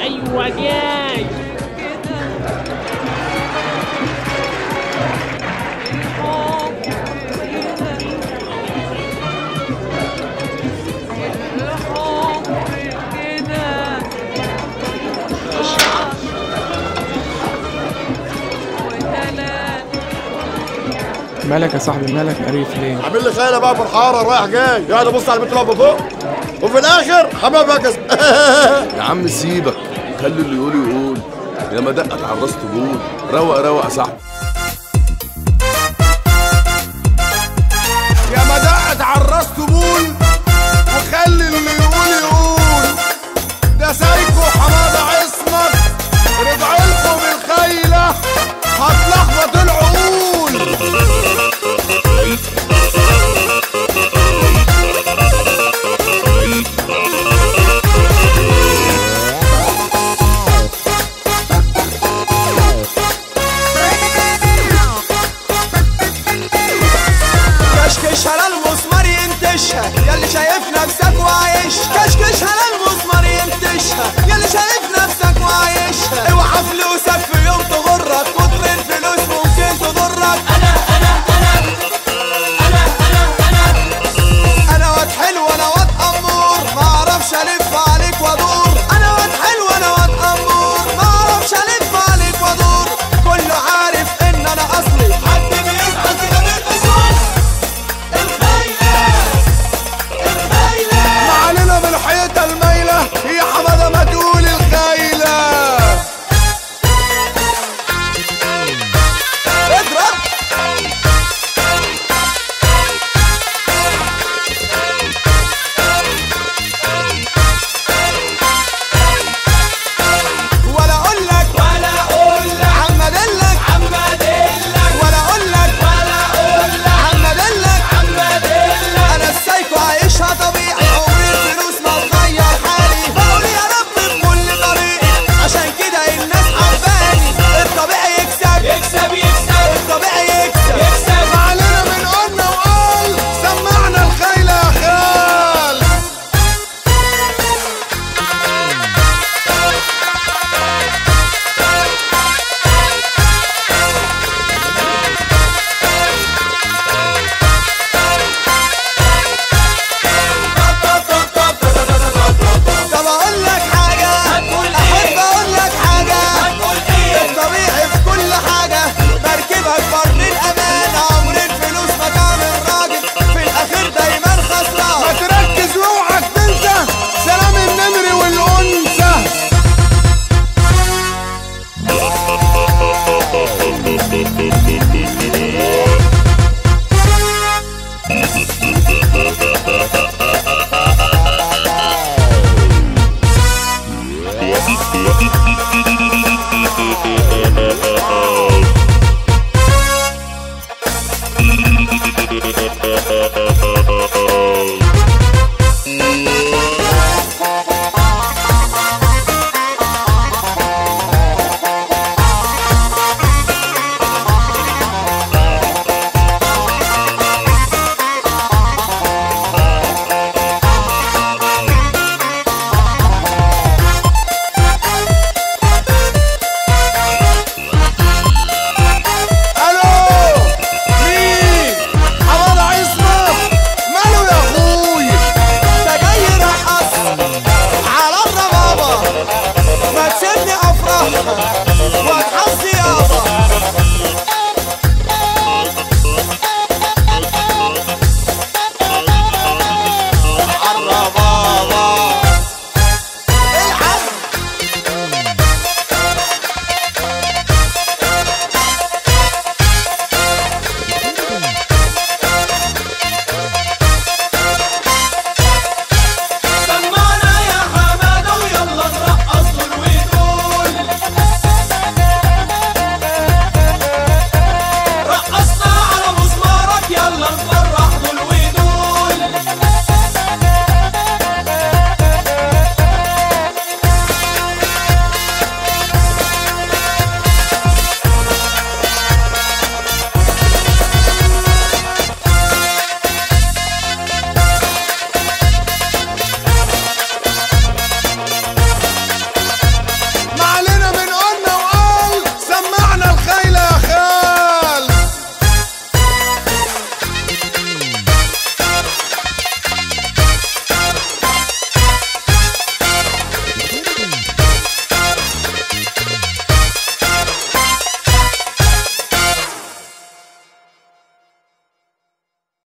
ايوه جاي مالك يا صاحبي مالك قريف ليه عامل لي خيالة بقى في الحارة رايح جاي قاعد ابص على البنت اللي واقفة فوق وفي الاخر حمام بكس يا عم سيبك خلي اللي يقول يقول يا ما دقت على الراس تقول روق روق يا صاحبي يا ما دقت على الراس تبول وخلي اللي يقول يقول ده سايكو حمادة عصمت رجعوا لكم الخيلة هتلخبط العقول كشكش على المسمار ينتشها ياللي شايف نفسك وعايش كشكش على المسمار ينتشها ياللي شايف نفسك وعايشها اوعى فلوسك في يوم تغرك كتر الفلوس ممكن تضرك انا انا انا انا انا انا انا واد حلو انا واد امور ما اعرفش الف عليك وادور انا واد حلو انا واد امور ما اعرفش الف عليك وادور كله عارف ان انا اصلي حد بيزعل كده من الاصول ما علينا بالحيطة المايلة يا حمادة ما تقول الخيلة اضرب ولا اقول لك ولا اقول لك عمدلك عمدلك ولا اقول لك ولا اقول لك عمدلك عمدلك انا السايكو عايشها طبيعي عمري الفلوس ما تغير حالي بقول يا رب في كل طريق عشان كده الناس حباني الطبيعي يكسب يكسب يكسب الطبيعي يكسب يكسب ما علينا من قلنا وقال سمعنا الخيلة يا خال طب اقول لك حاجة احب اقول لك حاجة الطبيعي في كل حاجة بركبك بر الامان عمر الفلوس ما تعمل راجل في الاخير دايما ما خسران تركز واوعك تنسى سلام النمر والانثى Yeah.